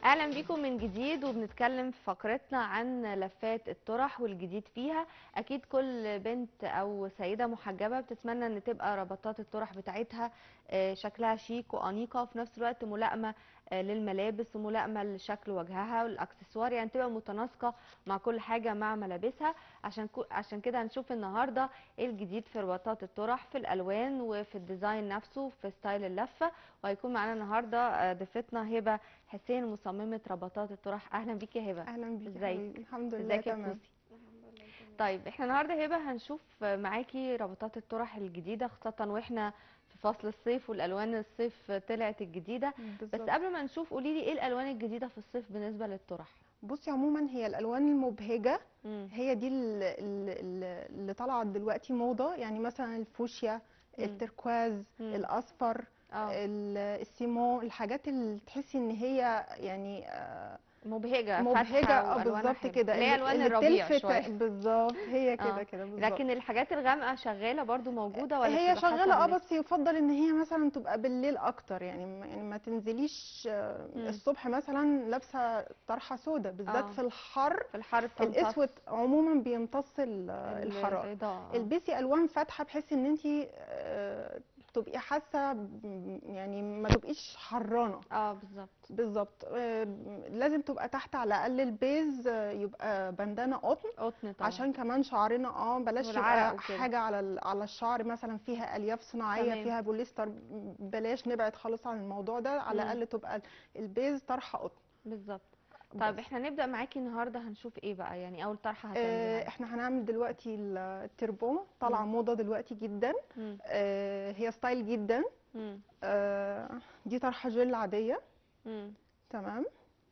اهلا بيكم من جديد وبنتكلم في فقرتنا عن لفات الطرح والجديد فيها اكيد كل بنت او سيده محجبه بتتمنى ان تبقى ربطات الطرح بتاعتها آه، شكلها شيك وانيقه وفي نفس الوقت ملائمه آه، للملابس وملائمه لشكل وجهها والاكسسوار يعني تبقى متناسقه مع كل حاجه مع ملابسها عشان كو عشان كده هنشوف النهارده ايه الجديد في ربطات الطرح في الالوان وفي الديزاين نفسه في ستايل اللفه وهيكون معانا النهارده آه، ضيفتنا هبه حسين مصممه ربطات الطرح اهلا بيكي يا هبه اهلا بيك يا ازيك؟ حبيبي الحمد لله ازيك يا تمام بوسي طيب احنا النهارده هبه هنشوف معاكي ربطات الطرح الجديده خاصه واحنا في فصل الصيف والالوان الصيف طلعت الجديده بس بالظبط. قبل ما نشوف قولي لي ايه الالوان الجديده في الصيف بالنسبه للطرح بصي عموما هي الالوان المبهجه مم. هي دي ال- ال- ال- اللي طلعت دلوقتي موضه يعني مثلا الفوشيا مم. التركواز مم. الاصفر اه ال- السيمون الحاجات اللي تحسي ان هي يعني آه، مبهجه مبهجه فاتحه اه والوانها بالظبط حلوة. كده اللي هي اللي- الوان اللي الربيع تلفت- شويه بالظبط هي آه. كده كده بالظبط لكن الحاجات الغامقه شغاله برضو موجوده ولا هي بتبقى شغاله حسب اه اللبس؟ بس يفضل ان هي مثلا تبقى بالليل اكتر يعني ما- يعني ما تنزليش آه، مم. الصبح مثلا لابسه طرحه سودا بالذات آه. في الحر في الحر بتمتص الاسود عموما بيمتص ال- الحراره الإضاءة، آه. البسي الوان فاتحه بحيث ان انت تبقي حاسه ب- يعني ما تبقيش حرانه اه بالظبط بالظبط آه، لازم تبقى تحت على الاقل البيز آه، يبقى بندانه قطن قطن طبعا عشان كمان شعرنا اه بلاش والعرق يبقى وكده. حاجه على ال- على الشعر مثلا فيها الياف صناعيه تمام. فيها بوليستر بلاش نبعد خالص عن الموضوع ده على مم. الاقل تبقى البيز طرحه قطن بالظبط طيب بس. احنا نبدا معاكي النهارده هنشوف ايه بقى يعني اول طرحه آه، هتعملي احنا هنعمل دلوقتي ال- التربو طالعه مم. موضه دلوقتي جدا مم. آه، هي ستايل جدا مم. آه، دي طرحه جل عاديه مم. تمام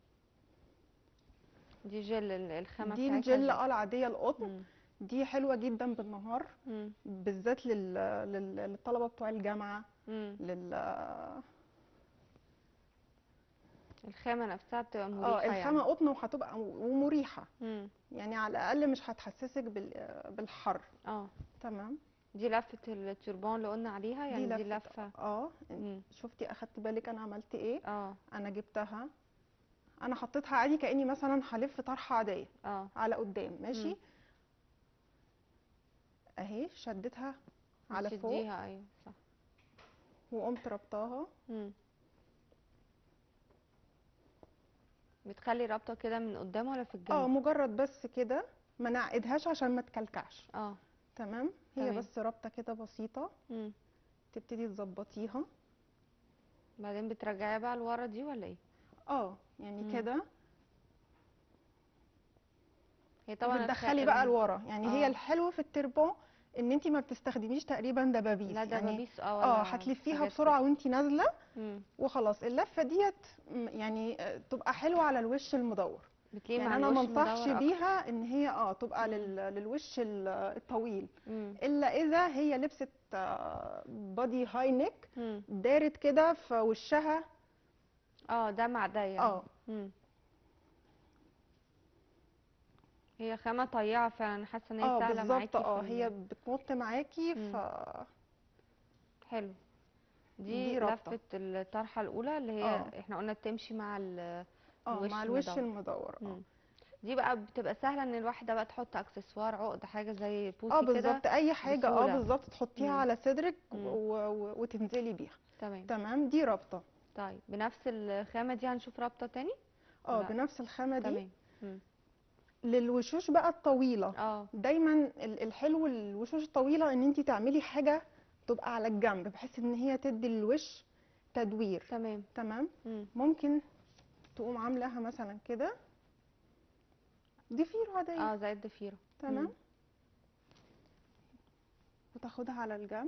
دي جل ال- الخامه دي بتاعتها الجل اه العاديه القطن مم. دي حلوه جدا بالنهار مم. بالذات لل- لل- للطلبه بتوع الجامعه مم. لل الخامه نفسها بتبقى اه مريحه الخامه يعني قطن وهتبقى ومريحه مم. يعني على الاقل مش هتحسسك بال- بالحر اه تمام دي لفه التربان اللي قلنا عليها يعني دي لفه اه مم. شفتي اخدت بالك انا عملت ايه اه انا جبتها انا حطيتها عادي كاني مثلا هلف طرحه عاديه اه على قدام ماشي مم. اهي شدتها على فوق بتشديها ايوه صح وقمت ربطاها مم. بتخلي رابطه كده من قدام ولا في اه الجنب مجرد بس كده ما نعقدهاش عشان ما تكلكعش اه تمام هي تمام. بس ربطه كده بسيطه مم. تبتدي تظبطيها بعدين بترجعيها بقى لورا دي ولا ايه اه يعني مم. كده هي طبعا نفس بتدخلي بقى ال- لورا يعني هي آه. الحلو في التربون ان انت ما بتستخدميش تقريبا دبابيس لا يعني دبابيس اه ولا اه هتلفيها حاجات بسرعه وانت نازله كده. مم. وخلاص اللفه ديت م- يعني آه، تبقى حلوه على الوش المدور بتليق يعني مع انا ما الوش انصحش مدور أكتر. بيها ان هي اه تبقى مم. لل- للوش ال- الطويل مم. الا اذا هي لبست بادي هاي نيك مم. دارت كده في وشها اه ده مع ده يعني اه مم. هي خامة طيعة فعلا حاسة ان هي اه سهلة معاكي بالظبط اه في هي ال- بتمط معاكي مم. ف حلو دي, دي رابطة. لفة الطرحة الأولى اللي هي اه. احنا قلنا بتمشي مع ال اه الوش مع الوش المدور. المدور اه مم. دي بقى بتبقى سهلة ان الواحدة بقى تحط اكسسوار عقد حاجة زي بوسي اه كده بالظبط اي حاجه اه بسهولة. بالظبط تحطيها مم. على صدرك مم. و... و... وتنزلي بيها تمام تمام دي رابطه طيب بنفس الخامة دي هنشوف رابطة تاني اه لا. بنفس الخامه دي تمام مم. للوشوش بقى الطويله اه دايما ال- الحلو الوشوش الطويله ان انت تعملي حاجه تبقى على الجنب بحيث ان هي تدي للوش تدوير تمام تمام مم. ممكن تقوم عاملاها مثلا كده ضفيره عاديه اه زي الضفيرة تمام مم. وتاخدها على الجنب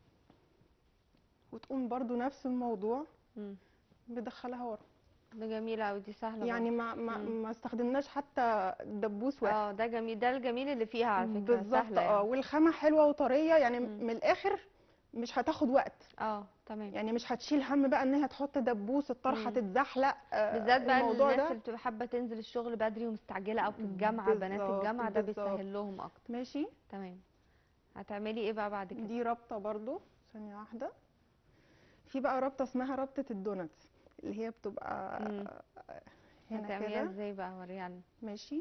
وتقوم برضو نفس الموضوع مم. بدخلها ورا ده جميل أوي دي سهلة يعني ما ما, مم. ما استخدمناش حتى دبوس واحد اه ده جميل ده الجميل اللي فيها على فكرة بالظبط سهلة اه يعني والخامه حلوه وطريه يعني مم. من الاخر مش هتاخد وقت اه تمام يعني مش هتشيل هم بقى ان هي تحط دبوس الطرحه مم. تتزحلق آه، بالذات بقى الموضوع الناس ده اللي بتبقى حابة تنزل الشغل بدري ومستعجلة أو في الجامعة بنات بالظبط، الجامعة ده بالظبط. بيسهل لهم أكتر ماشي تمام هتعملي ايه بقى بعد كده دي رابطه برضو ثانيه واحده في بقى رابطه اسمها رابطه الدوناتس اللي هي بتبقى مم. هنا هتعمليها كده ازاي بقى وريها ماشي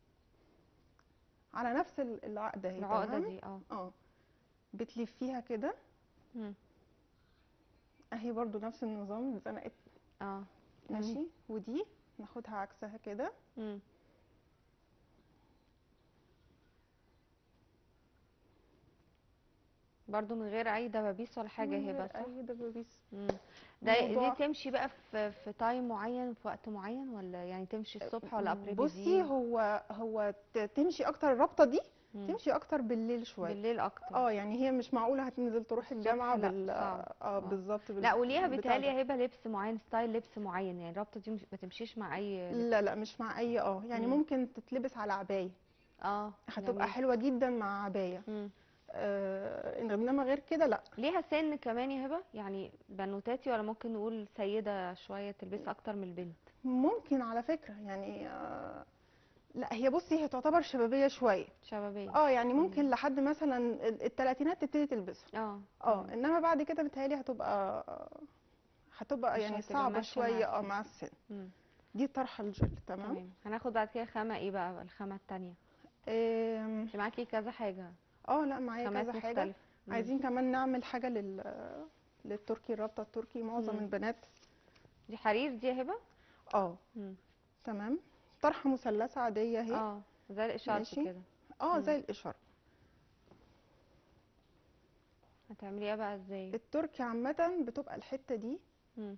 على نفس ال- العقده اهي العقده تمام دي اه اه بتلفيها كده مم. اهي برضو نفس النظام اتزنقت اه ماشي ودي ناخدها عكسها كده مم. برضو من غير اي دبابيس ولا حاجه من هبه غير صح اي دبابيس مم. ده الموضوع- دي تمشي بقى في في تايم معين في وقت معين ولا يعني تمشي الصبح ولا ابري بصي هو هو ت- تمشي اكتر الرابطه دي تمشي اكتر بالليل شويه بالليل اكتر اه يعني هي مش معقوله هتنزل تروح الجامعه لا، بال صعب. اه آه. بالظبط بال... لا وليها بتاع بيتهيألي ده. يا هبه لبس معين ستايل لبس معين يعني الرابطه دي مش ما تمشيش مع اي لبس. لا لا مش مع اي اه يعني مم. ممكن تتلبس على عبايه اه هتبقى جميل. حلوه جدا مع عبايه مم. آه انما غير كده لا ليها سن كمان يا هبه يعني بنوتاتي ولا ممكن نقول سيده شويه تلبسها اكتر من البنت ممكن على فكره يعني آه لا هي بصي هي تعتبر شبابيه شويه شبابيه اه يعني ممكن لحد مثلا ال- التلاتينات تبتدي تلبسها اه اه تمام. انما بعد كده بتهيألي هتبقى هتبقى مش يعني هتبقى صعبه ماشية مع شويه اه السن. مع السن مم. دي طرحه الجل تمام تمام هناخد بعد كده خامه ايه بقى الخامه التانية آم، انت معاكي كذا حاجه اه لا معايا خامات كذا حاجه مختلفه مم. عايزين كمان نعمل حاجه لل للتركي الرابطه التركي معظم مم. البنات دي حرير دي يا هبه اه مم. تمام طرحه مثلثه عاديه اهي اه زي الاشارب ماشي. كده اه مم. زي الاشاره هتعمليها بقى ازاي التركي عامه بتبقى الحته دي مم.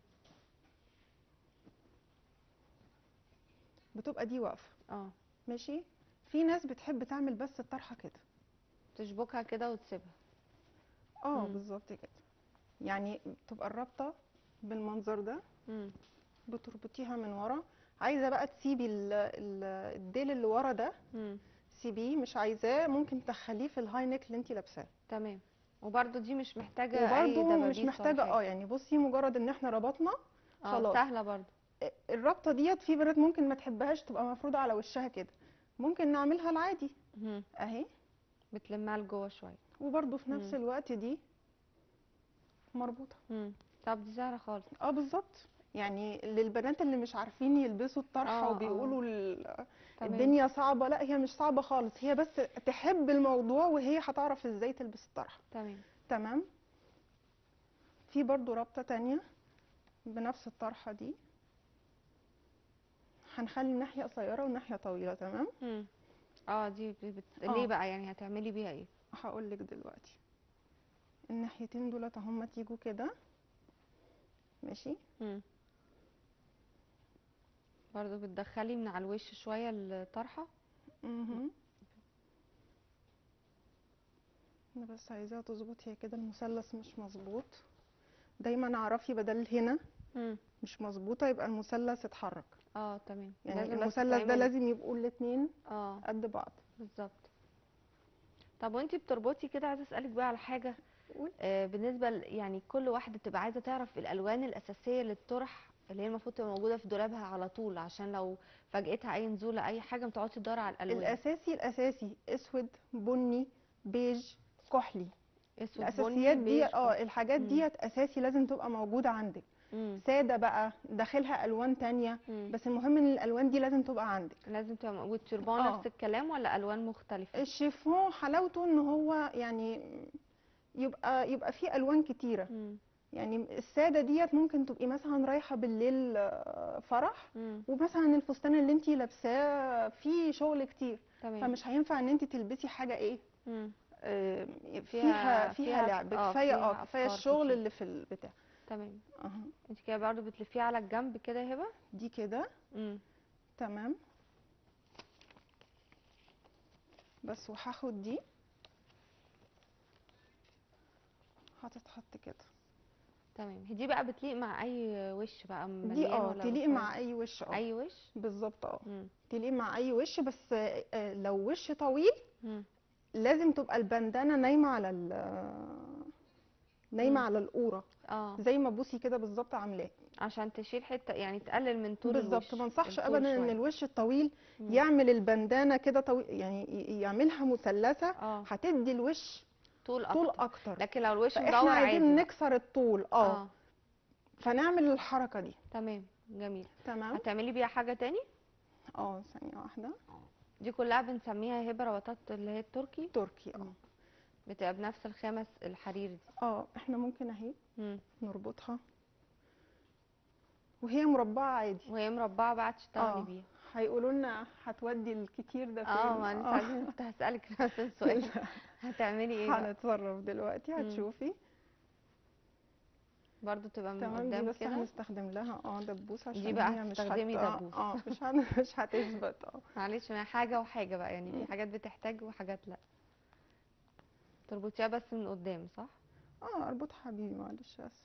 بتبقى دي واقفه اه ماشي في ناس بتحب تعمل بس الطرحه كده تشبكها كده وتسيبها اه مم. بالظبط كده يعني بتبقى الرابطه بالمنظر ده مم. بتربطيها من ورا عايزه بقى تسيبي ال- ال- الديل اللي ورا ده مم. سيبيه مش عايزاه ممكن تدخليه في الهاي نيك اللي انت لابساه تمام وبرده دي مش محتاجه اي وبرده دبابيس مش ولا محتاجه حاجة. اه يعني بصي مجرد ان احنا ربطنا اه خلاص. سهله برضو الرابطه ديت في بنات ممكن ما تحبهاش تبقى مفروضه على وشها كده ممكن نعملها العادي مم. اهي بتلمها لجوه شويه وبرده في نفس مم. الوقت دي مربوطه مم. طب دي سهله خالص اه بالظبط يعني للبنات اللي مش عارفين يلبسوا الطرحه آه، آه. وبيقولوا ال- تمام الدنيا صعبه لا هي مش صعبه خالص هي بس تحب الموضوع وهي هتعرف ازاي تلبس الطرحه تمام تمام في برضو رابطه تانية بنفس الطرحه دي هنخلي ناحيه قصيره وناحيه طويله تمام مم. اه دي ب- بت... آه. ليه بقى يعني هتعملي بيها ايه هقول لك دلوقتي الناحيتين دولت هما تيجوا كده ماشي مم. برضو بتدخلي من على الوش شويه الطرحه مهم. انا بس عايزاها تظبط هي كده المثلث مش مظبوط دايما اعرفي بدل هنا مم. مش مظبوطه يبقى المثلث اتحرك اه تمام يعني لازم بس المثلث ده تتعمل- لازم يبقوا الاتنين اه قد بعض بالظبط طب وانتي بتربطي كده عايزه اسالك بقى على حاجه قولي. آه بالنسبه ل... يعني كل واحده بتبقى عايزه تعرف الالوان الاساسيه للطرح اللي هي المفروض تبقى موجوده في دولابها على طول عشان لو فاجئتها اي نزوله اي حاجه ما تقعدش تدور على الالوان الاساسي الاساسي اسود بني بيج كحلي اسود الاساسيات بني دي بيج اه الحاجات مم. ديت اساسي لازم تبقى موجوده عندك مم. ساده بقى داخلها الوان تانية مم. بس المهم ان الالوان دي لازم تبقى عندك لازم تبقى موجود تربان آه. نفس الكلام ولا الوان مختلفه الشيفون حلاوته ان هو يعني يبقى يبقى فيه الوان كتيره مم. يعني الساده ديت ممكن تبقي مثلا رايحه بالليل آه، فرح مم. ومثلا الفستان اللي انت لابساه فيه شغل كتير تمام فمش هينفع ان انت تلبسي حاجه ايه مم. آه، فيها- فيها فيها فيها- لعب آه، كفايه فيها اه كفايه أفكار الشغل كتير. اللي في البتاع تمام اها انت كده برضو بتلفيها على الجنب كده يا هبه دي كده مم. تمام بس وهاخد دي هتتحط كده تمام هي دي بقى بتليق مع اي وش بقى دي مليان اه ولا تليق رفيع؟ مع اي وش اه اي وش بالظبط اه مم. تليق مع اي وش بس آه، آه، لو وش طويل مم. لازم تبقى البندانه نايمه على ال نايمه مم. على القوره اه زي ما بوسي كده بالظبط عاملاه عشان تشيل حته يعني تقلل من طول بالظبط الوش ما انصحش الطول ابدا ان شوية. الوش الطويل مم. يعمل البندانه كده طويل يعني ي- يعملها مثلثه اه هتدي الوش طول طول اكتر اكتر لكن لو الوش فاحنا مدور عايزين عادي نكسر الطول اه اه فنعمل الحركه دي تمام جميل تمام هتعملي بيها حاجة تاني اه ثانيه واحده دي كلها بنسميها هبة ربطات اللي هي التركي تركي اه مم. بتبقى بنفس الخامة الحرير دي اه احنا ممكن اهي مم. نربطها وهي مربعه عادي وهي مربعة بقى تشتغلي اه بيها هيقولوا لنا هتودي الكتير ده فين اه ما لسه عايزين كنت هسألك نفس السؤال هتعملي ايه بقى هنتصرف دلوقتي مم. هتشوفي برضو تبقى من تمام دي قدام بس كده هنستخدم لها اه دبوس عشان بقى هي مش هتستخدمي هت... آه، دبوس. اه مش هن... مش هتثبت اه معلش ما هي حاجة وحاجة بقى يعني في مم. حاجات بتحتاج وحاجات لا تربطيها بس من قدام صح اه اربطها حبيبي معلش اسف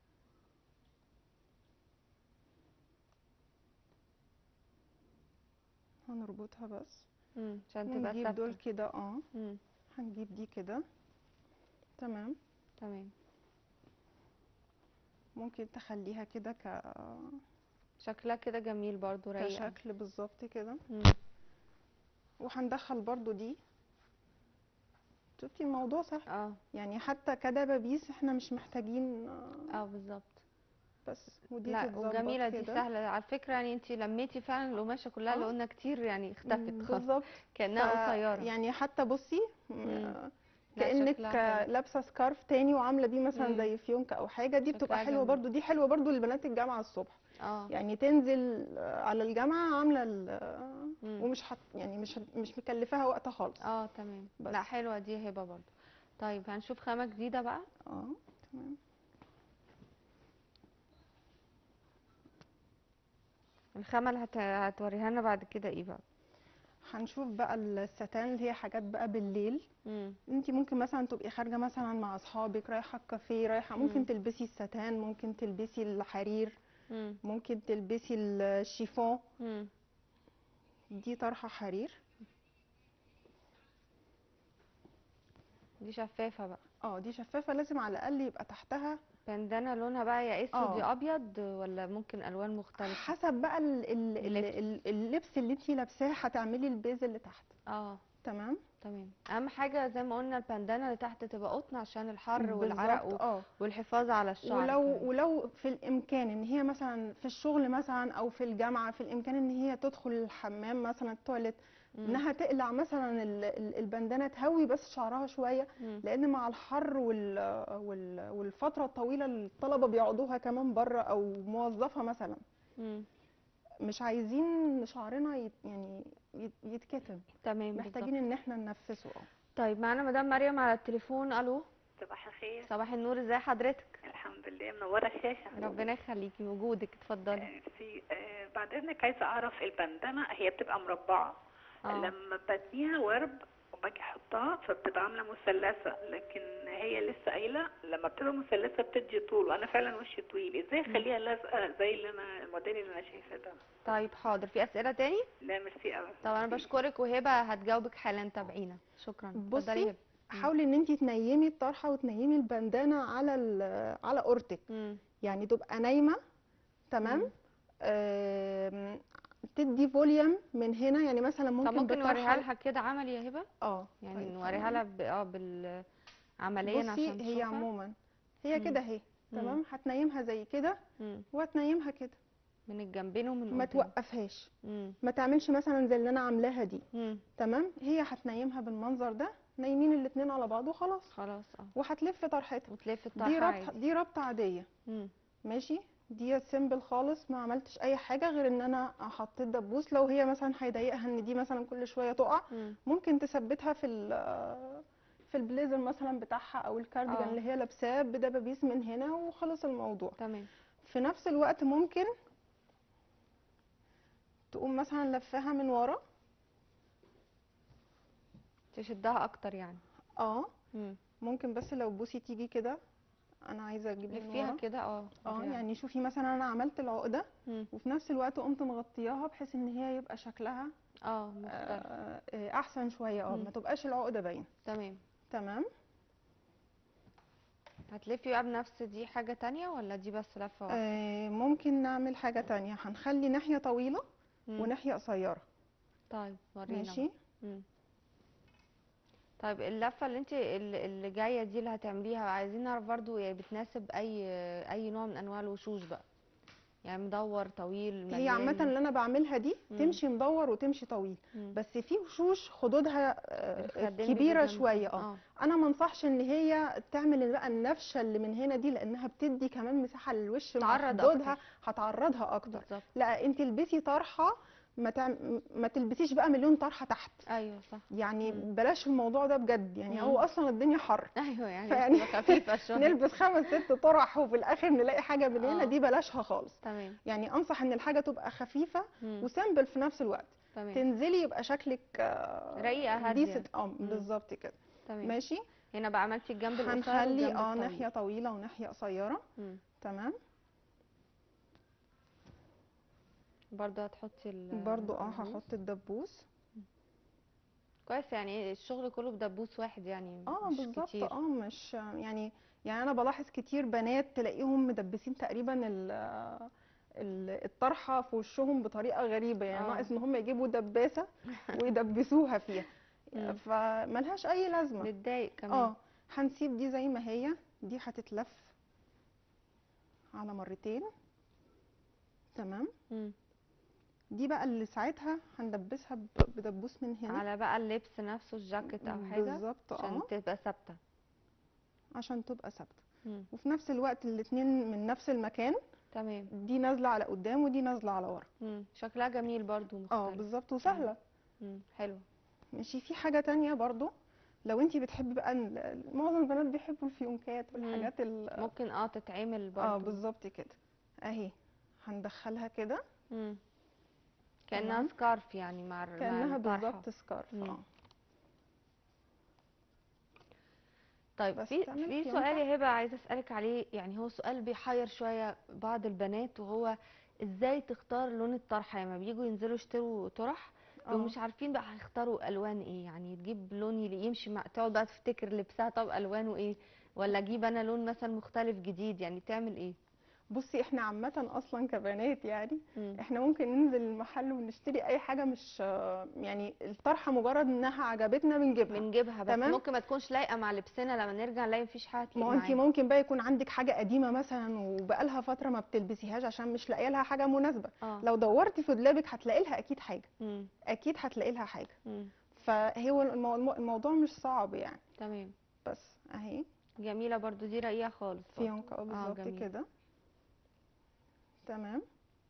هنربطها بس مم. عشان تبقى ونجيب دول ثابتة كده اه مم. هنجيب دي كده تمام تمام ممكن تخليها كده ك... شكلها كده جميل برضو رايقة كشكل بالظبط كده مم. وهندخل برضو دي شفتي الموضوع سهل اه يعني حتى كدبابيس احنا مش محتاجين آه، اه بالظبط بس ودي لا تتظبط وجميلة دي كده. سهلة على فكرة يعني انتي لميتي فعلا القماشة كلها اللي آه. قلنا كتير يعني اختفت مم، خالص بالظبط كأنها ف- قصيرة يعني حتى بصي مم. آه، لا، كأنك شكلها حلو. لابسه سكارف تاني وعامله بيه مثلا مم. زي فيونكه او حاجه دي بتبقى شكلها حلوه جميل. برضو دي حلوه برضو لبنات الجامعه الصبح اه يعني تنزل آه، على الجامعه عامله ال- مم. ومش حت يعني مش مش مكلفاها وقت خالص اه تمام بس. لا حلوة دي هبة برضو طيب هنشوف خامة جديدة بقى اه تمام الخامة اللي هت... هتوريها لنا بعد كده ايه بقى هنشوف بقى الستان اللي هي حاجات بقى بالليل مم. انت ممكن مثلا تبقي خارجه مثلا مع اصحابك رايحه الكافيه رايحه مم. ممكن تلبسي الستان ممكن تلبسي الحرير مم. ممكن تلبسي الشيفون مم. دي طرحه حرير دي شفافة بقى اه دي شفافه لازم على الاقل يبقى تحتها بندانة لونها بقى يا اسود يا آه. ابيض ولا ممكن الوان مختلفة حسب بقى ال ال ال اللبس. ال اللبس اللي انت لابساه هتعملي البيز اللي تحت اه تمام تمام اهم حاجة زي ما قلنا البندانة اللي تحت تبقى قطن عشان الحر والعرق بالظبط و... اه والحفاظ على الشعر ولو كمان. ولو في الامكان ان هي مثلا في الشغل مثلا او في الجامعه في الامكان ان هي تدخل الحمام مثلا التواليت مم. انها تقلع مثلا ال- ال- البندانه تهوي بس شعرها شويه مم. لان مع الحر وال وال والفتره الطويله اللي الطلبه بيقعدوها كمان بره او موظفه مثلا مم. مش عايزين شعرنا يت يعني يت- يتكتم تمام محتاجين بالظبط ان احنا ننفسه اه طيب معانا مدام مريم على التليفون الو صباح الخير صباح النور ازي حضرتك الحمد لله منورة الشاشة ربنا يخليكي وجودك اتفضلي آه، في آه، بعد اذنك عايزة اعرف البندانة هي بتبقى مربعة اه لما بديها ورب وباجي احطها فبتبقى عاملة مثلثة لكن هي لسه قايلة لما بتبقى مثلثة بتدي طول وانا فعلا وشي طويل ازاي اخليها لازقة زي اللي انا الموديل اللي انا شايفاه ده طيب حاضر في اسئله تاني لا ميرسي قوي طب انا بشكرك وهبه هتجاوبك حالا تابعينا شكرا اتفضلي بصي هبه حاولي ان انت تنيمي الطرحه وتنيمي البندانه على ال- على قورتك مم. يعني تبقى نايمه مم. تمام آم، تدي فوليوم من هنا يعني مثلا طب ممكن ممكن نوريها بالطرحه لها كده عملي يا هبه اه يعني طيب نوريها خلينا- لها ب... اه بال عمليا بصي عشان هي تشوفها عموما هي مم. كده اهي مم. تمام هتنيمها زي كده مم. وهتنيمها كده من الجنبين ومن ما قدام توقفهاش مم. ما تعملش مثلا زي اللي انا عاملاها دي مم. تمام هي هتنيمها بالمنظر ده نايمين الاتنين على بعض وخلاص خلاص اه وهتلف طرحتها وتلف دي الطرحه ربطه عادي دي ربطه عاديه مم. ماشي دي سيمبل خالص ما عملتش اي حاجه غير ان انا حطيت دبوس لو هي مثلا هيضايقها ان دي مثلا كل شويه تقع مم. ممكن تثبتها في ال- في البليزر مثلا بتاعها او الكارديجان آه. اللي هي لابساه بدبابيس من هنا وخلص الموضوع تمام في نفس الوقت ممكن تقوم مثلا لفاها من ورا تشدها اكتر يعني اه مم. ممكن بس لو بوسي تيجي كده انا عايزه اجيب من لفيها ورا كده اه اه وريها. يعني شوفي مثلا انا عملت العقده مم. وفي نفس الوقت قمت مغطياها بحيث ان هي يبقى شكلها اه مختلف آه، آه، احسن شويه اه مم. ما تبقاش العقده باينه تمام تمام هتلفي بقى بنفس دي حاجة تانية ولا دي بس لفة واحدة آه، ممكن نعمل حاجه تانية هنخلي ناحيه طويله مم. وناحيه قصيره طيب ورينا ماشي بقى. مم. طيب اللفة اللي انت اللي اللي جاية دي اللي هتعمليها عايزين نعرف برضو يعني بتناسب اي اي نوع من انواع الوشوش بقى يعني مدور طويل هي عامه مليان. اللي انا بعملها دي مم. تمشي مدور وتمشي طويل مم. بس في وشوش خدودها آه، الخدين كبيره بيجوا جنب- شويه اه انا ما انصحش ان هي تعمل بقى النفشه اللي من هنا دي لانها بتدي كمان مساحه للوش مع تعرض خدودها أكتر. هتعرضها اكتر بالظبط لا انت البسي طرحه ما تعم... ما تلبسيش بقى مليون طرحه تحت ايوه صح يعني مم. بلاش الموضوع ده بجد يعني مم. هو اصلا الدنيا حر ايوه يعني فيعني تبقى خفيفه شويه نلبس خمس ست طرح وفي الاخر نلاقي حاجه من هنا آه. دي بلاشها خالص تمام يعني انصح ان الحاجه تبقى خفيفه مم. وسامبل في نفس الوقت تمام تنزلي يبقى شكلك آه، رقيقة هادية. decent. اه بالظبط كده تمام ماشي هنا بقى عملتي الجنب القصير هنخلي والجنب اه الطويل. ناحيه طويله وناحيه قصيره مم. تمام برضه هتحطي ال برضو اه الدبوس. هحط الدبوس كويس يعني الشغل كله بدبوس واحد يعني اه مش بالظبط كتير اه مش يعني يعني انا بلاحظ كتير بنات تلاقيهم مدبسين تقريبا ال ال- الطرحه في وشهم بطريقه غريبه يعني آه. ناقص ان هم يجيبوا دباسه ويدبسوها فيها مم. فملهاش اي لازمه بتضايق كمان اه هنسيب دي زي ما هي دي هتتلف على مرتين تمام مم. دي بقى اللي ساعتها هندبسها ب- بدبوس من هنا على بقى اللبس نفسه الجاكيت او حاجه بالظبط عشان اه تبقى ثابته عشان تبقى ثابته مم. وفي نفس الوقت الاتنين من نفس المكان تمام دي نازله على قدام ودي نازله على ورا مم. شكلها جميل برضو اه مختلف بالظبط وسهله مم. حلو ماشي في حاجه تانية برضو لو انتي بتحبي بقى ال- معظم البنات بيحبوا الفيونكات والحاجات ال ممكن اه تتعمل اه برضو بالظبط كده اهي هندخلها كده مم. كانها تمام. سكارف يعني مع ال- مع كانها الطرحة. بالظبط سكارف مم. اه طيب بس في تعمل في فيونكة. سؤال يا هبه عايزه اسالك عليه يعني هو سؤال بيحير شويه بعض البنات وهو ازاي تختار لون الطرحه لما بييجوا ينزلوا يشتروا طرح اه ومش عارفين بقى هيختاروا الوان ايه يعني تجيب لون يلي- يمشي مع تقعد بقى تفتكر لبسها طب الوانه ايه ولا اجيب انا لون مثلا مختلف جديد يعني تعمل ايه بصي احنا عامة اصلا كبنات يعني مم. احنا ممكن ننزل المحل ونشتري اي حاجة مش آه، يعني الطرحة مجرد انها عجبتنا بنجيبها بنجيبها بس تمام. ممكن ما تكونش لايقه مع لبسنا لما نرجع نلاقي مفيش حاجه تليق ما هو انت معانا ممكن بقى يكون عندك حاجة قديمة مثلا وبقالها فترة ما بتلبسيهاش عشان مش لاقيه لها حاجة مناسبة اه لو دورتي في دولابك هتلاقي لها اكيد حاجة مم. اكيد هتلاقي لها حاجة مم. فهو المو- المو- الموضوع مش صعب يعني تمام بس اهي جميله برضو دي رقيقه خالص برضو. فيونكة اه بالظبط جميل. كده تمام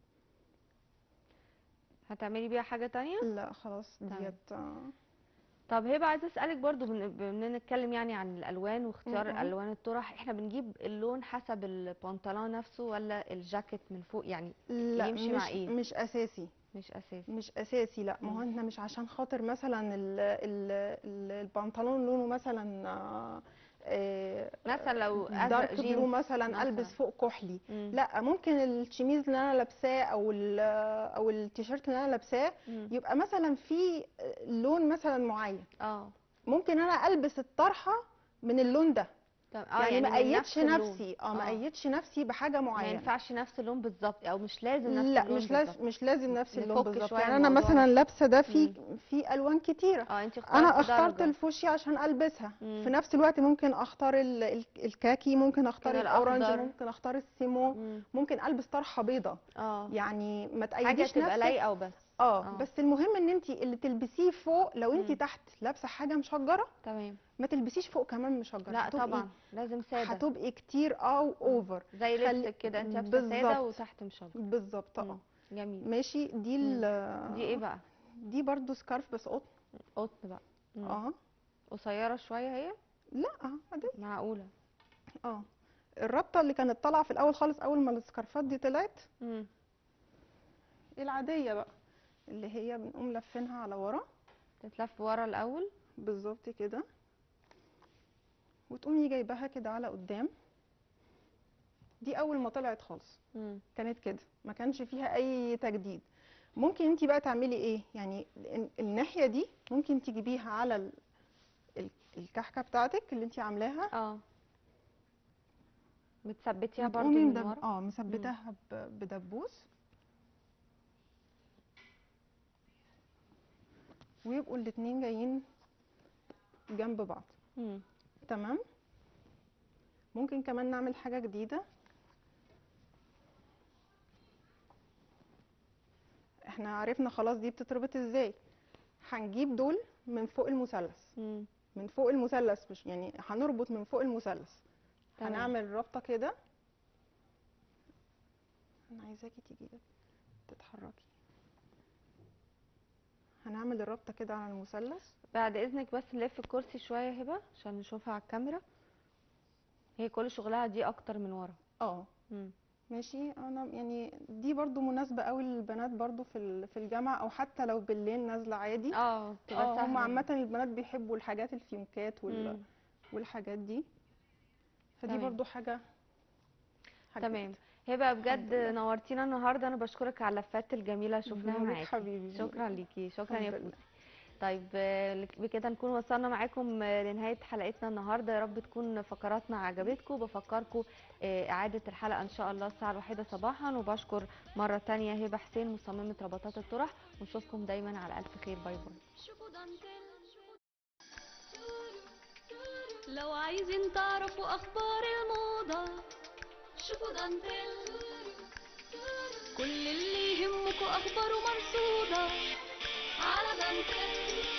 هتعملي بيها حاجه تانية لا خلاص تمام. ديت آه، طب هبه عايزه اسالك برضو بن- بما نتكلم يعني عن الالوان واختيار م-م. الالوان الطرح احنا بنجيب اللون حسب البنطلون نفسه ولا الجاكيت من فوق يعني لا يمشي مش مع إيه؟ مش اساسي مش اساسي مش اساسي لا ما هو مم. احنا مش عشان خاطر مثلا ال ال ال البنطلون لونه مثلا آه، آه، مثلا لو ازرق دارك بلو جينز مثلا مثلاً. البس فوق كحلي مم. لا ممكن الشميز اللي انا لابساه او ال او التيشيرت اللي انا لابساه مم. يبقى مثلا في لون مثلا معين اه ممكن انا البس الطرحه من اللون ده تمام اه يعني ما من نفس ايدش اللون. نفسي اه ما آه. ايدش نفسي بحاجه ما معينه ينفعش نفس اللون بالظبط او مش لازم نفس لا اللون مش لازم بالظبط. مش لازم نفس اللون نفك بالظبط شوية يعني انا الموضوع مثلا نفسه. لابسه ده في في الوان كتيره اه انت اخترتي انا اخترت درجة. الفوشيا عشان البسها مم. في نفس الوقت ممكن اختار ال- ال- الكاكي ممكن اختار ممكن الاورنج الأخضر. ممكن اختار السيمو مم. ممكن البس طرحه بيضه اه يعني ما حاجه تأيديش تبقى نفسك لايقه وبس اه آه. بس المهم ان انت اللي تلبسيه فوق لو انت مم. تحت لابسه حاجه مشجره تمام ما تلبسيش فوق كمان مشجره لا هتبقي- طبعا لازم ساده هتبقي كتير او اوفر زي خلي- لبسك كده انت لابسه ساده بالظبط. وتحت مشجر بالظبط مم. اه جميل ماشي دي ال- دي ايه بقى دي برضو سكارف بس قطن قطن بقى مم. اه قصيره شويه هي لا عادي معقوله اه الربطه اللي كانت طالعه في الاول خالص اول ما السكارفات دي طلعت مم. العاديه بقى اللي هي بنقوم لفينها على ورا تتلف ورا الاول بالظبط كده وتقومي جايباها كده على قدام دي اول ما طلعت خالص مم. كانت كده ما كانش فيها اي تجديد ممكن انت بقى تعملي ايه يعني ال- الناحيه دي ممكن تجيبيها على ال- ال- الكحكه بتاعتك اللي انت عاملاها اه بتثبتيها برضو وتقومي من مدب... ورا اه مثبتاها ب- بدبوس ويبقوا الاتنين جايين جنب بعض مم. تمام ممكن كمان نعمل حاجة جديدة احنا عرفنا خلاص دي بتتربط ازاي هنجيب دول من فوق المثلث مم. من فوق المثلث مش يعني هنربط من فوق المثلث تمام. هنعمل ربطه كده انا عايزاكي تيجي ده تتحركي هنعمل الربطه كده على المثلث بعد اذنك بس نلف الكرسي شويه يا هبه عشان نشوفها على الكاميرا هي كل شغلها دي اكتر من ورا اه مم. ماشي انا يعني دي برضو مناسبه قوي للبنات برضو في ال- في الجامعه او حتى لو بالليل نازله عادي اه تبقى اه هم سهلة. عامه البنات بيحبوا الحاجات الفيونكات وال... مم. والحاجات دي فدي تمام. برضو حاجه حاجة تمام هبه بجد لله. نورتينا النهارده انا بشكرك على اللفات الجميله اللي شفناها نورك معاكي حبيبي، شكرا نورك. ليكي شكرا يا الحمد لله. فوزي طيب آه، لك- بكده نكون وصلنا معاكم آه، لنهايه حلقتنا النهارده يا رب تكون فقراتنا عجبتكم بفكركم آه، اعاده الحلقه ان شاء الله الساعه الواحدة صباحا وبشكر مره تانية هبه حسين مصممه ربطات الطرح ونشوفكم دايما على الف خير باي باي شوفوا دانتيل لو عايزين تعرفوا اخبار الموضة شوفوا دانتيل كل اللي يهمكوا اخباره مرصودة على دانتيل